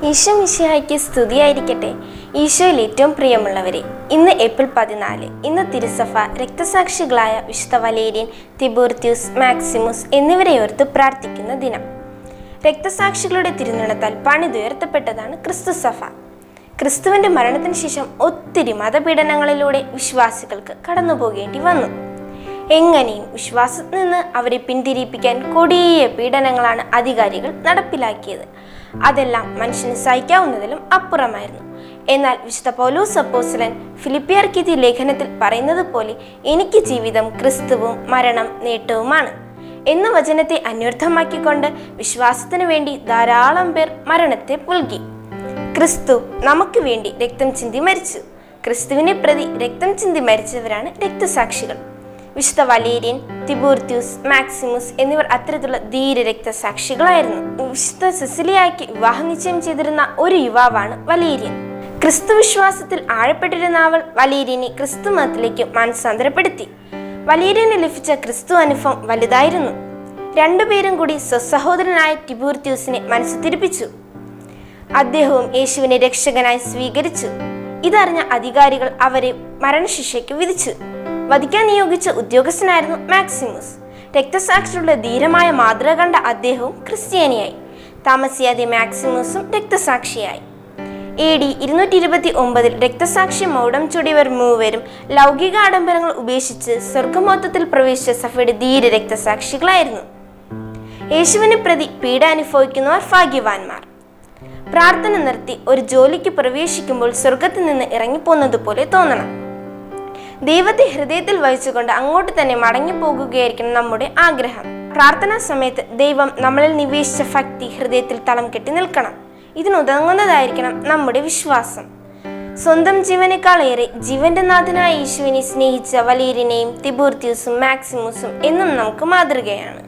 ഈശോ മിശിഹായ്ക്ക് സ്തുതിയായിരിക്കട്ടെ ഈശോയിൽ ഏറ്റവും പ്രിയമുള്ളവരെ ഇന്ന് ഏപ്രിൽ പതിനാല് ഇന്ന് തിരുസഭ രക്തസാക്ഷികളായ വിശുദ്ധ വലേരിയൻ തിബോർത്തിയൂസ് മാക്സിമുസ് എന്നിവരെ ഓർത്ത് പ്രാർത്ഥിക്കുന്ന ദിനം രക്തസാക്ഷികളുടെ തിരുനിണത്താൽ പണിതുയർത്തപ്പെട്ടതാണ് ക്രിസ്തു സഭ ക്രിസ്തുവിന്റെ മരണത്തിന് ശേഷം ഒത്തിരി മതപീഡനങ്ങളിലൂടെ വിശ്വാസികൾക്ക് കടന്നുപോകേണ്ടി വന്നു എങ്ങനെയും വിശ്വാസത്തിൽ നിന്ന് അവരെ പിന്തിരിപ്പിക്കാൻ കൊടിയ പീഡനങ്ങളാണ് അധികാരികൾ നടപ്പിലാക്കിയത് അതെല്ലാം മനുഷ്യന് സഹിക്കാവുന്നതിലും അപ്പുറമായിരുന്നു എന്നാൽ വിശുദ്ധ പൗലോസ് അപ്പോസ്തലൻ ഫിലിപ്പിയർക്കെതിയ ലേഖനത്തിൽ പറയുന്നത് പോലെ എനിക്ക് ജീവിതം ക്രിസ്തുവും മരണം നേട്ടവുമാണ് എന്ന വചനത്തെ അന്വർത്ഥമാക്കിക്കൊണ്ട് വിശ്വാസത്തിനു വേണ്ടി ധാരാളം പേർ മരണത്തെ പുൽകി ക്രിസ്തു നമുക്ക് വേണ്ടി രക്തം ചിന്തി മരിച്ചു ക്രിസ്തുവിനെ പ്രതി രക്തം ചിന്തി മരിച്ചവരാണ് രക്തസാക്ഷികൾ വിശുദ്ധ വലേരിയൻ തിബൂർത്യൂസ് മാക്സിമുസ് എന്നിവർ അത്തരത്തിലുള്ള ധീര രക്തസാക്ഷികളായിരുന്നു വിശുദ്ധ സിസിലിയായ്ക്ക് വിവാഹ നിശ്ചയം ചെയ്തിരുന്ന ഒരു യുവാവാണ് വലേരിയൻ ക്രിസ്തു വിശ്വാസത്തിൽ ആഴപ്പെട്ടിരുന്ന അവൾ വലേരിയനെ ക്രിസ്തു മതത്തിലേക്ക് മാനസാന്തരപ്പെടുത്തി വലേരിയന് ലഭിച്ച ക്രിസ്തു അനുഭവം വലുതായിരുന്നു രണ്ടുപേരും കൂടി സ്വസഹോദരനായ ടിബൂർത്യൂസിനെ മനസ്സ് തിരിപ്പിച്ചു അദ്ദേഹവും യേശുവിനെ രക്ഷകനായി സ്വീകരിച്ചു ഇതറിഞ്ഞ അധികാരികൾ അവരെ മരണശിക്ഷയ്ക്ക് വിധിച്ചു വധിക്കാൻ നിയോഗിച്ച ഉദ്യോഗസ്ഥനായിരുന്നു മാക്സിമുസ് രക്തസാക്ഷിയുടെ ധീരമായ മാതൃക കണ്ട അദ്ദേഹവും ക്രിസ്ത്യാനിയായി താമസിയാതെ മാക്സിമുസും രക്തസാക്ഷിയായി എ ഡി ഇരുന്നൂറ്റി ഇരുപത്തി ഒമ്പതിൽ രക്തസാക്ഷി മൗഢം ചുടിയവർ മൂവരും ലൗകിക ആഡംബരങ്ങൾ ഉപേക്ഷിച്ച് സ്വർഗമോത്തത്തിൽ പ്രവേശിച്ച സഭയുടെ ധീര രക്തസാക്ഷികളായിരുന്നു യേശുവിനെ പ്രതി പീഡ അനുഭവിക്കുന്നവർ ഭാഗ്യവാന്മാർ പ്രാർത്ഥന നിർത്തി ഒരു ജോലിക്ക് പ്രവേശിക്കുമ്പോൾ സ്വർഗത്തിൽ നിന്ന് ഇറങ്ങിപ്പോകുന്നത് പോലെ തോന്നണം ദൈവത്തെ ഹൃദയത്തിൽ വഹിച്ചുകൊണ്ട് അങ്ങോട്ട് തന്നെ മടങ്ങിപ്പോകുകയായിരിക്കണം നമ്മുടെ ആഗ്രഹം പ്രാർത്ഥനാ സമയത്ത് ദൈവം നമ്മളിൽ നിവേശിച്ച ഭക്തി ഹൃദയത്തിൽ തളം കെട്ടി നിൽക്കണം ഇതിനുതകുന്നതായിരിക്കണം നമ്മുടെ വിശ്വാസം സ്വന്തം ജീവനേക്കാളേറെ ജീവന്റെ നാഥനായ യേശുവിനെ സ്നേഹിച്ച വലീരിനെയും തിബൂർത്തിയൂസും മാക്സിമുസും എന്നും നമുക്ക് മാതൃകയാണ്